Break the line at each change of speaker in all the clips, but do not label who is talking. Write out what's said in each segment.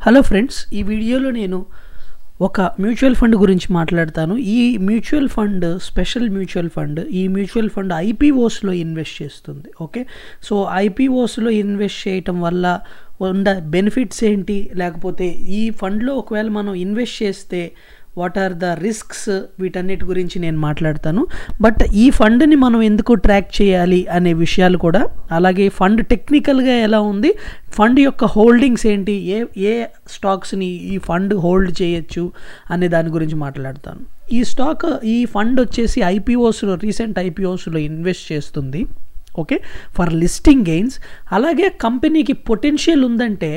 hello friends ఈ వీడియోలో నేను ఒక మ్యూచువల్ ఫండ్ గురించి మాట్లాడతాను ఈ mutual fund special mutual fund ఈ మ్యూచువల్ ఫండ్ ఐపీఓస్లో ఇన్వెస్ట్ చేస్తుంది ఓకే సో ఐపీఓస్లో ఇన్వెస్ట్ చేయటం వల్ల ఉన్న బెనిఫిట్స్ ఏంటి లేకపోతే ఈ ఫండ్లో ఒకవేళ మనం ఇన్వెస్ట్ చేస్తే వాట్ ఆర్ ద రిస్క్స్ వీటన్నిటి గురించి నేను మాట్లాడతాను బట్ ఈ ఫండ్ని మనం ఎందుకు ట్రాక్ చేయాలి అనే విషయాలు కూడా అలాగే ఫండ్ టెక్నికల్గా ఎలా ఉంది ఫండ్ యొక్క హోల్డింగ్స్ ఏంటి ఏ ఏ స్టాక్స్ని ఈ ఫండ్ హోల్డ్ చేయొచ్చు అనే దాని గురించి మాట్లాడతాను ఈ స్టాక్ ఈ ఫండ్ వచ్చేసి ఐపీఓస్లో రీసెంట్ ఐపీఓస్లో ఇన్వెస్ట్ చేస్తుంది ఓకే ఫర్ లిస్టింగ్ గెయిన్స్ అలాగే కంపెనీకి పొటెన్షియల్ ఉందంటే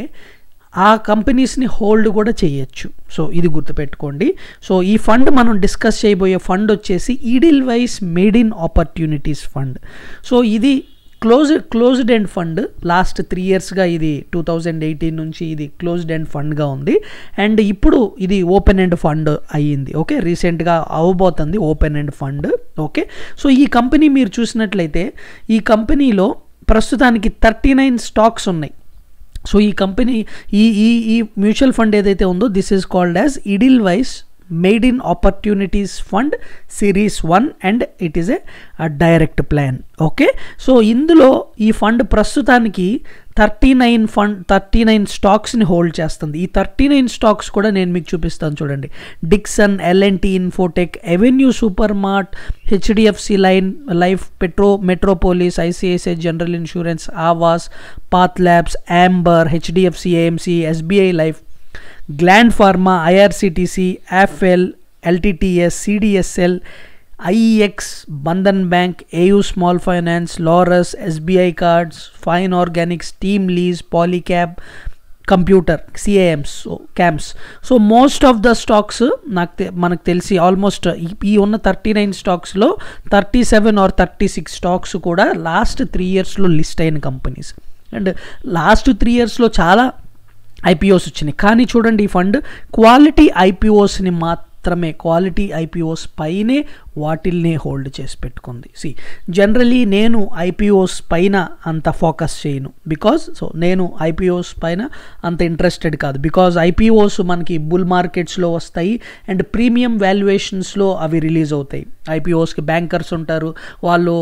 ఆ కంపెనీస్ని హోల్డ్ కూడా చేయొచ్చు సో ఇది గుర్తుపెట్టుకోండి సో ఈ ఫండ్ మనం డిస్కస్ చేయబోయే ఫండ్ వచ్చేసి Edelweiss made in opportunities fund so ఇది close closed end fund last three ఇయర్స్గా ఇది టూ థౌజండ్ ఎయిటీన్ నుంచి ఇది క్లోజ్డ్ ఎండ్ ఫండ్గా ఉంది అండ్ ఇప్పుడు ఇది ఓపెన్ ఎండ్ ఫండ్ అయ్యింది ఓకే రీసెంట్గా అవ్వబోతుంది open end fund okay so ఈ కంపెనీ మీరు చూసినట్లయితే ఈ కంపెనీలో ప్రస్తుతానికి థర్టీ నైన్ స్టాక్స్ ఉన్నాయి సో ఈ కంపెనీ ఈ ఈ ఈ మ్యూచువల్ ఫండ్ ఏదైతే ఉందో this is called as Edelweiss made in opportunities fund series one and it is a direct plan okay so ఇందులో ఈ ఫండ్ ప్రస్తుతానికి thirty nine fund thirty nine స్టాక్స్ని హోల్డ్ చేస్తుంది ఈ థర్టీ నైన్ స్టాక్స్ కూడా నేను మీకు చూపిస్తాను చూడండి Dixon L and T Infotech avenue super mart HDFC line life petro Metropolis ICICI general insurance Aavas path labs Amber HDFC AMC SBI life Gland Pharma IRCTC Affle LTTS CDSL IEX Bandhan bank AU small finance Laurus SBI cards fine organics team lease Polycab computer CAMS so camps so most of the stocks నాకు మనకు తెలిసి almost ఈ ఉన్న thirty nine స్టాక్స్లో thirty seven or thirty six stocks కూడా last three ఇయర్స్లో list అయిన companies and last three ఇయర్స్లో చాలా ఐపీఓస్ వచ్చినాయి కానీ చూడండి ఈ ఫండ్ క్వాలిటీ ఐపీఓస్ని మాత్రమే క్వాలిటీ ఐపీఓస్ పైనే వాటిల్నే హోల్డ్ చేసి పెట్టుకుంది సి జనరలీ నేను ఐపీఓస్ పైన అంత ఫోకస్ చేయను బికాజ్ సో నేను ఐపీఓస్ పైన అంత ఇంట్రెస్టెడ్ కాదు బికాజ్ ఐపీఓస్ మనకి బుల్ మార్కెట్స్లో వస్తాయి అండ్ ప్రీమియం వాల్యుయేషన్స్లో అవి రిలీజ్ అవుతాయి ఐపీఓస్కి బ్యాంకర్స్ ఉంటారు వాళ్ళు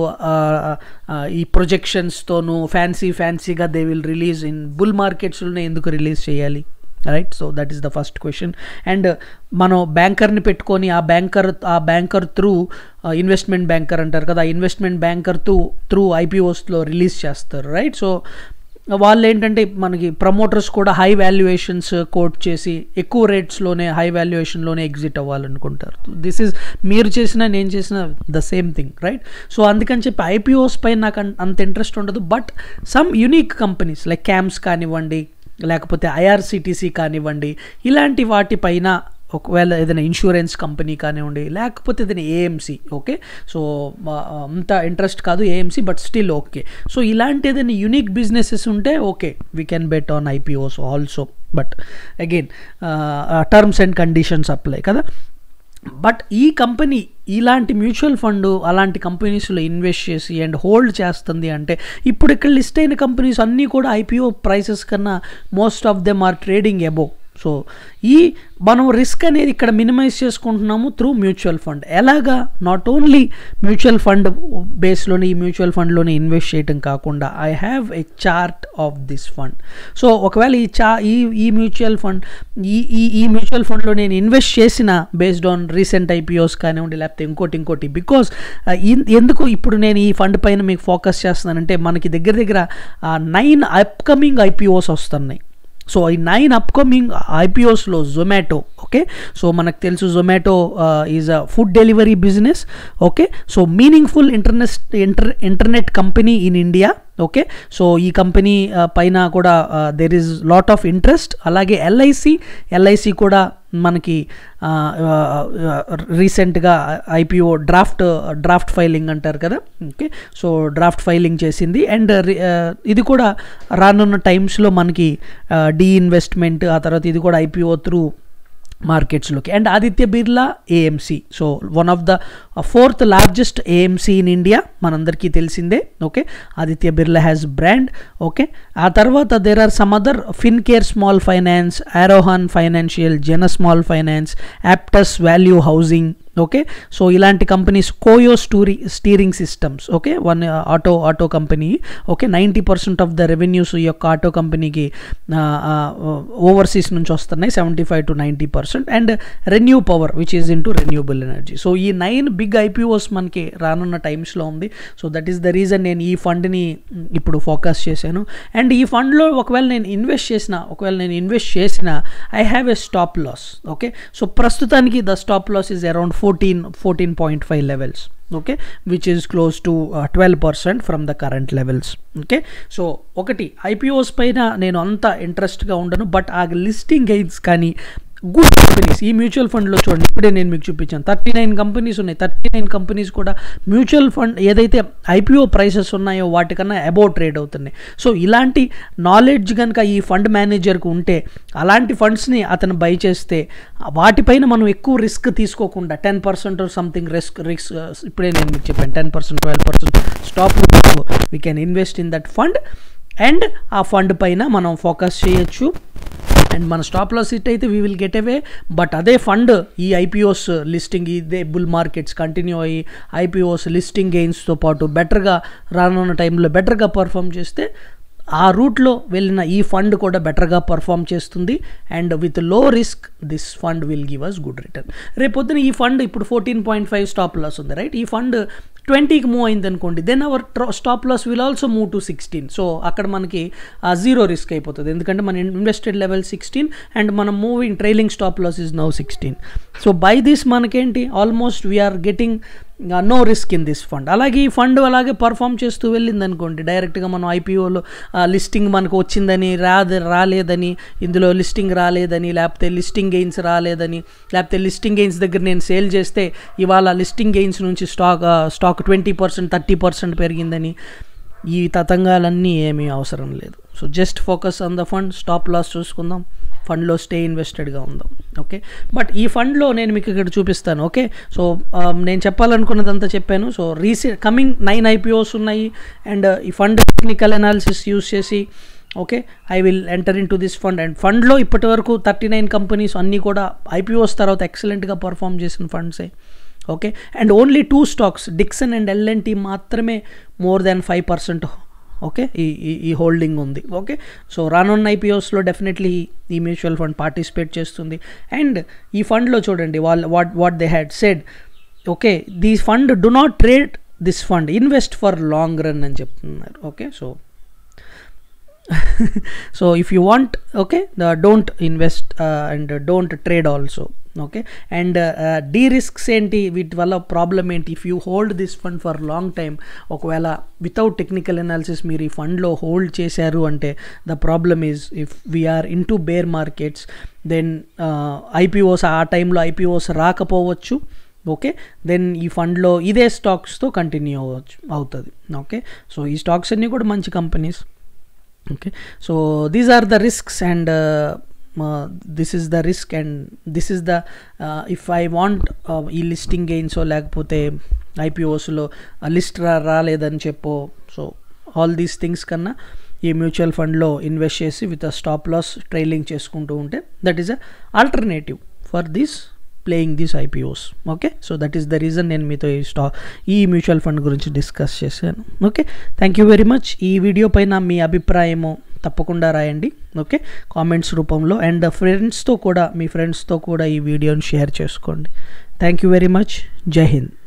ఈ ప్రొజెక్షన్స్తోనూ ఫ్యాన్సీ ఫ్యాన్సీగా they will release in bull మార్కెట్స్లోనే ఎందుకు రిలీజ్ చేయాలి right so that is the first question and మనం బ్యాంకర్ని పెట్టుకొని ఆ బ్యాంకర్ ఆ బ్యాంకర్ త్రూ ఇన్వెస్ట్మెంట్ బ్యాంకర్ అంటారు కదా ఆ ఇన్వెస్ట్మెంట్ బ్యాంకర్ త్రూ త్రూ ఐపీఓస్లో రిలీజ్ చేస్తారు రైట్ సో వాళ్ళు ఏంటంటే మనకి ప్రమోటర్స్ కూడా హై వాల్యుయేషన్స్ కోట్ చేసి ఎక్కువ రేట్స్లోనే హై వాల్యుయేషన్లోనే ఎగ్జిట్ అవ్వాలనుకుంటారు దిస్ ఈజ్ మీరు చేసిన నేను చేసిన the same thing right so అందుకని చెప్పి ఐపీఓస్ పై నాకు అంత ఇంట్రెస్ట్ ఉండదు but some unique companies like CAMS కానివ్వండి లేకపోతే ఐఆర్సిటీసీ కానివ్వండి ఇలాంటి వాటిపైన ఒకవేళ ఏదైనా ఇన్సూరెన్స్ కంపెనీ కానివ్వండి లేకపోతే ఏదైనా ఏఎంసీ ఓకే సో అంత ఇంట్రెస్ట్ కాదు AMC but still okay so ఇలాంటి ఏదైనా యూనిక్ బిజినెసెస్ ఉంటే okay we can bet on IPOs also but again terms and conditions apply కదా బట్ ఈ కంపెనీ ఇలాంటి మ్యూచువల్ ఫండ్ అలాంటి కంపెనీస్లో ఇన్వెస్ట్ చేసి అండ్ హోల్డ్ చేస్తుంది అంటే ఇప్పుడు ఇక్కడ లిస్ట్ అయిన కంపెనీస్ అన్నీ కూడా ఐపీఓ ప్రైసెస్ కన్నా most of them are trading above so ఈ మనం రిస్క్ అనేది ఇక్కడ మినిమైజ్ చేసుకుంటున్నాము త్రూ మ్యూచువల్ ఫండ్ ఎలాగా నాట్ ఓన్లీ మ్యూచువల్ ఫండ్ బేస్లోని ఈ మ్యూచువల్ ఫండ్లోనే ఇన్వెస్ట్ చేయటం కాకుండా I have a chart of this fund so ఒకవేళ ఈ చా ఈ ఈ మ్యూచువల్ ఫండ్ ఈ ఈ ఈ మ్యూచువల్ ఫండ్లో నేను ఇన్వెస్ట్ చేసిన బేస్డ్ ఆన్ రీసెంట్ ఐపీఓస్ కానివ్వండి లేకపోతే ఇంకోటి ఇంకోటి బికాస్ ఎందుకు ఇప్పుడు నేను ఈ ఫండ్ పైన మీకు ఫోకస్ చేస్తున్నానంటే మనకి దగ్గర దగ్గర నైన్ అప్కమింగ్ ఐపీఓస్ వస్తున్నాయి సో ఈ నైన్ అప్కమింగ్ ఐపీఓస్లో జొమాటో ఓకే సో మనకు తెలుసు Zomato is a food delivery business okay so meaningful internet inter internet company in India okay so ఈ కంపెనీ పైన కూడా there is lot of interest అలాగే ఎల్ఐసి ఎల్ఐసి కూడా మనకి రీసెంట్గా ఐపీఓ డ్రాఫ్ట్ డ్రాఫ్ట్ ఫైలింగ్ అంటారు కదా ఓకే సో డ్రాఫ్ట్ ఫైలింగ్ చేసింది అండ్ ఇది కూడా రానున్న టైమ్స్లో మనకి డీ ఇన్వెస్ట్మెంట్ ఆ తర్వాత ఇది కూడా ఐపీఓ త్రూ మార్కెట్స్లోకి and Aditya Birla AMC so one of the fourth largest AMC in India మనందరికీ తెలిసిందే okay Aditya Birla has brand okay ఆ తర్వాత there are some other Fincare small finance Arohan financial Jana small finance Aptus value housing okay so ఇలాంటి companies Koyo స్టూరి steering systems okay one auto auto company okay ninety percent of the revenues ఈ యొక్క auto కంపెనీకి overseas నుంచి వస్తున్నాయి seventy five to ninety percent and ReNew power which is into renewable energy so ఈ nine big IPOs మనకి రానున్న టైమ్స్లో ఉంది so that is the reason నేను ఈ ఫండ్ని ఇప్పుడు ఫోకస్ చేశాను అండ్ ఈ ఫండ్లో ఒకవేళ నేను ఇన్వెస్ట్ చేసిన ఒకవేళ నేను ఇన్వెస్ట్ చేసిన I have a stop loss okay so ప్రస్తుతానికి the stop loss is around fourteen fourteen point five levels okay which is close to twelve percent from the current levels okay so ఒకటి IPOs పైన నేను అంత ఇంట్రెస్ట్గా ఉండను but ఆ listing guides కానీ good companies ఈ మ్యూచువల్ ఫండ్లో చూడండి ఇప్పుడే నేను మీకు చూపించాను థర్టీ నైన్ కంపెనీస్ ఉన్నాయి థర్టీ నైన్ కంపెనీస్ కూడా మ్యూచువల్ ఫండ్ ఏదైతే ఐపీఓ ప్రైసెస్ ఉన్నాయో వాటికన్నా అబౌవ్ ట్రేడ్ అవుతున్నాయి సో ఇలాంటి నాలెడ్జ్ కనుక ఈ ఫండ్ మేనేజర్కి ఉంటే అలాంటి ఫండ్స్ని అతను బై చేస్తే వాటిపైన మనం ఎక్కువ రిస్క్ తీసుకోకుండా ten percent something risk risk ఇప్పుడే నేను మీకు చెప్పాను ten percent twelve percent stop we can invest in that fund and ఆ ఫండ్ పైన మనం ఫోకస్ చేయొచ్చు అండ్ మన స్టాప్ లాస్ హిట్ అయితే we will get away but అదే ఫండ్ ఈ ఐపీఓస్ లిస్టింగ్ ఇదే బుల్ మార్కెట్స్ కంటిన్యూ అయ్యి ఐపీఓస్ లిస్టింగ్ గెయిన్స్తో పాటు బెటర్గా రానున్న టైంలో బెటర్గా పర్ఫామ్ చేస్తే ఆ రూట్లో వెళ్ళిన ఈ ఫండ్ కూడా బెటర్గా పర్ఫామ్ చేస్తుంది and with low risk this fund will give us good return రేపొద్దున ఈ ఫండ్ ఇప్పుడు fourteen point five stop loss ఉంది రైట్ ఈ ఫండ్ ట్వంటీకి మూవ్ అయింది అనుకోండి then our stop loss will also move to sixteen so అక్కడ మనకి జీరో రిస్క్ అయిపోతుంది ఎందుకంటే మన ఇన్వెస్టెడ్ లెవెల్ సిక్స్టీన్ అండ్ మనం moving trailing stop loss is now sixteen so by this మనకేంటి almost we are getting no risk in this fund అలాగే ఈ fund అలాగే పర్ఫామ్ చేస్తూ వెళ్ళింది అనుకోండి డైరెక్ట్గా మనం ఐపీఓలో లిస్టింగ్ మనకు వచ్చిందని రాదు రాలేదని ఇందులో లిస్టింగ్ రాలేదని లేకపోతే లిస్టింగ్ గెయిన్స్ రాలేదని లేకపోతే లిస్టింగ్ గెయిన్స్ దగ్గర నేను సేల్ చేస్తే ఇవాళ లిస్టింగ్ గెయిన్స్ నుంచి stock stock twenty percent thirty percent పెరిగిందని ఈ తతంగాలన్నీ ఏమీ అవసరం లేదు so just focus on the fund stop loss చూసుకుందాం ఫండ్లో స్టే ఇన్వెస్టెడ్గా ఉందాం ఓకే బట్ ఈ ఫండ్లో నేను మీకు ఇక్కడ చూపిస్తాను ఓకే సో నేను చెప్పాలనుకున్నదంతా చెప్పాను so recent coming nine IPOs ఉన్నాయి అండ్ ఈ ఫండ్ టెక్నికల్ అనాలిసిస్ యూస్ చేసి okay I will enter into this fund and ఫండ్లో ఇప్పటి వరకు థర్టీ నైన్ కంపెనీస్ అన్నీ కూడా ఐపీఓస్ తర్వాత ఎక్సలెంట్గా పర్ఫామ్ చేసిన ఫండ్సే okay and only two stocks Dixon and L and T మాత్రమే more than five percent okay ఈ ఈ హోల్డింగ్ ఉంది ఓకే సో రానున్న ఐపీఓస్లో డెఫినెట్లీ ఈ మ్యూచువల్ ఫండ్ పార్టిసిపేట్ చేస్తుంది అండ్ ఈ ఫండ్లో చూడండి వాళ్ళు what what they had said okay the fund do not trade this fund invest for long run అని చెప్తున్నారు okay so so if you want okay don't invest and don't trade also okay and the risks ఏంటి వీటి వల్ల problem ఏంటి if you hold this fund for long time ఒకవేళ without technical analysis మీరు ఈ ఫండ్లో హోల్డ్ చేశారు అంటే the problem is if we are into bear markets then IPOs ఆ టైంలో ఐపీఓస్ రాకపోవచ్చు ఓకే దెన్ ఈ ఫండ్లో ఇదే స్టాక్స్తో కంటిన్యూ అవ్వచ్చు అవుతుంది ఓకే సో ఈ స్టాక్స్ అన్నీ కూడా మంచి companies okay so these are the risks and this is the risk and this is the if I want ఈ లిస్టింగ్ గెయిన్సో లేకపోతే ఐపీఓస్లో లిస్ట్ రా రాలేదని చెప్పో సో ఆల్ దీస్ థింగ్స్ కన్నా ఈ మ్యూచువల్ ఫండ్లో ఇన్వెస్ట్ చేసి with a stop loss trailing చేసుకుంటూ ఉంటే that is a alternative for this playing these IPOs okay so that is the reason నేను మీతో ఈ స్టా ఈ మ్యూచువల్ ఫండ్ గురించి డిస్కస్ చేశాను okay thank you very much ఈ వీడియో పైన మీ అభిప్రాయము తప్పకుండా రాయండి ఓకే కామెంట్స్ రూపంలో అండ్ ఫ్రెండ్స్తో కూడా మీ ఫ్రెండ్స్తో కూడా ఈ వీడియోని షేర్ చేసుకోండి థ్యాంక్ యూ వెరీ మచ్ జై హింద్